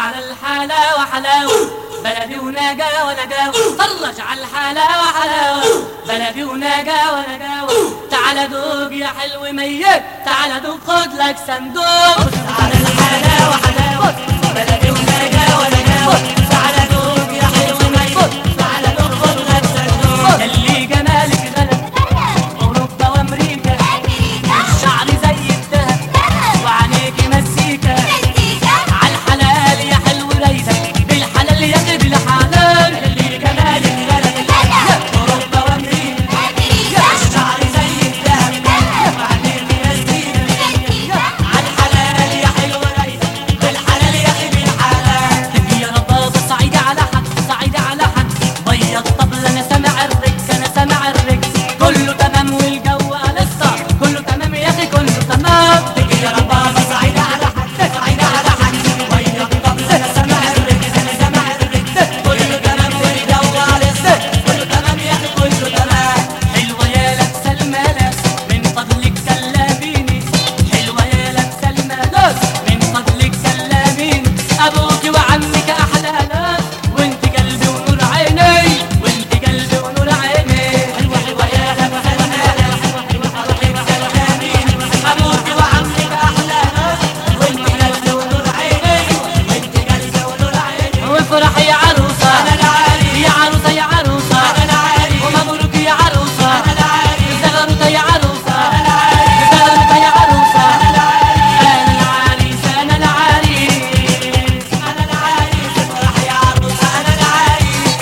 على الحلاوة حلاوة بلدي ونجا ونجاوة فرج على الحلاوة حلاوة بلدي ونجا ونجاوة تعال دوق يا حلو ميت تعال دوق خد لك صندوق على الحلاوة حلاوة بلدي ونجا ونجاوة تعال دوق يا حلو ميت تعال دوق خد لك صندوق اللي جمالك غلب أوروبا وأمريكا الشعر زي الدهب وعينيكي مسيكة عالحلال يا حلو رايدة بالحلال يا اخي بالحلال اللي جمالك غلب أوروبا وأمريكا الشعر زي الدهب وعينيكي مسيكة عالحلال يا حلو رايدة بالحلال يا اخي بالحلال تبي يا ربابة صعيدة على حد صعيدة على حد بيض طبل انا سامع الرج انا سامع الرج كله تمام والجو لسه كله تمام يا اخي كله تمام تجي يا ربابة صعيدة على حد صعيدة على حد بيض طبل انا سامع الرج انا سامع الرج كله تمام والجو لسه كله تمام يا اخي كله تمام حلوة يا لابسة الملاس من فضلك كلميني حلوة يا لابسة الملاس من فضلك كلميني ابوك وعمك احلى ناس وانت قلبي ونور عيني وانت قلبي ونور عيني حلوة حلوة يا لابسة الملاس من فضلك كلميني ابوك وعمك احلى ناس وانت قلبي ونور عيني وانت قلبي ونور عيني وافرح يا عروسة انا العريس يا عروسة يا عروسة انا العريس ومبروك يا عروسة انا العريس زغرتة يا عروسة انا العريس زغرتة يا عروسة انا العريس انا العريس انا العريس افرح يا عروسة انا العريس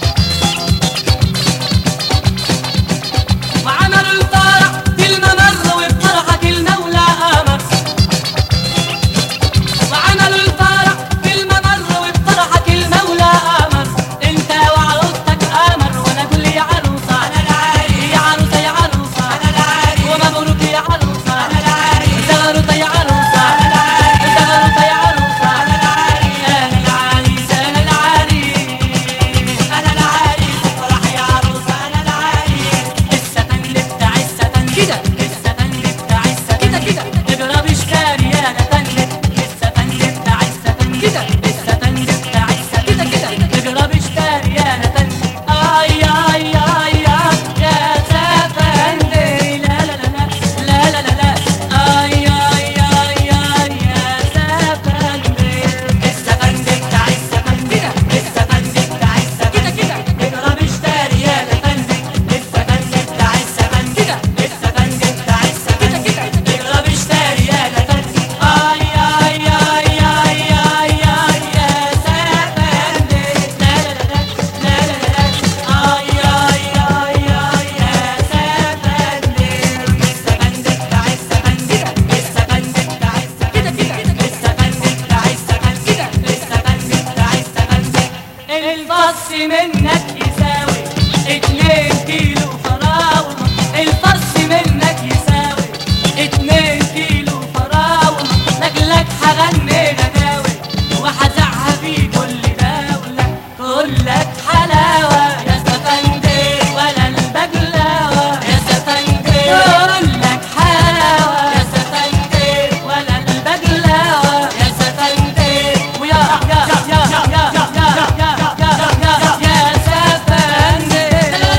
وعملوا الفرح كلمة مرة وبفرحك المولى أمر وعملوا الفرح كلمة مرة وبفرحك المولى أمر أنت وعروستك أمر وأنا أقول يا عروسة أنا العريس يا عروسة يا عروسة أنا العريس ومبروك يا عروسة أنا العريس زغرتة يا عروسة أنا العريس زغرتة يا عروسة أنا العريس أنا العريس أنا العريس أنا العريس افرح يا عروسة أنا العريس الستان بتاع الستان كده الستان بتاع الستان كده كده اضرب اشكال يا لتنت الستان بتاع الستان كده الستان بتاع الستان كده كده اضرب اشكال يا لتنت اي اي اي يا ستان لا لا لا لا لا لا لا لا اي اي اي يا ستان الستان بتاع الستان كده الستان بتاع الستان كده كده اضرب اشكال يا لتنت الستان بتاع الستان كده الستان بتاع الستان كده كده اضرب اشتري يا لتنت اي اي اي اي اي اي يا ستان لا لا لا لا لا لا لا اي اي اي اي يا ستان الستان بتاع الستان كده الستان بتاع الستان كده كده الستان بتاع الستان كده الستان بتاع الستان كده الفص منك يساوي اتنين كيلو فراولة الفص منك يساوي اتنين كيلو فراولة نجلك هغني غناوي وهزعها في كل دولة كلك حلاوة يا سفندي ولا البقلاوة يا سفندي كلك حلاوة يا سفندي ولا البقلاوة يا سفندي ويا يا يا يا يا يا يا يا يا يا سفندي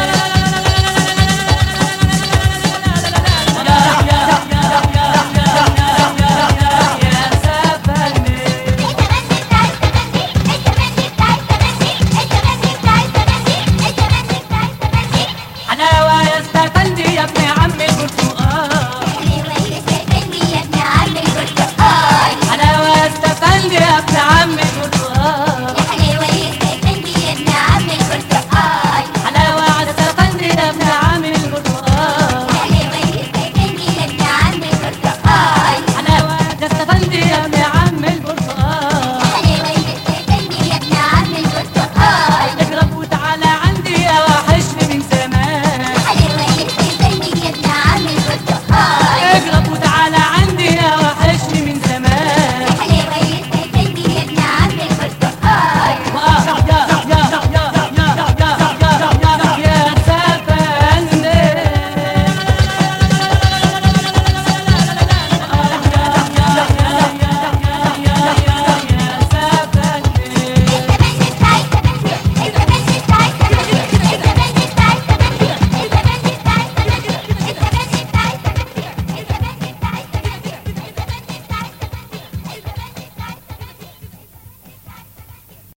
حلاوة يا استفندي يا ابن عم البرتقال حلاوة يا استفندي يا ابن عم البرتقال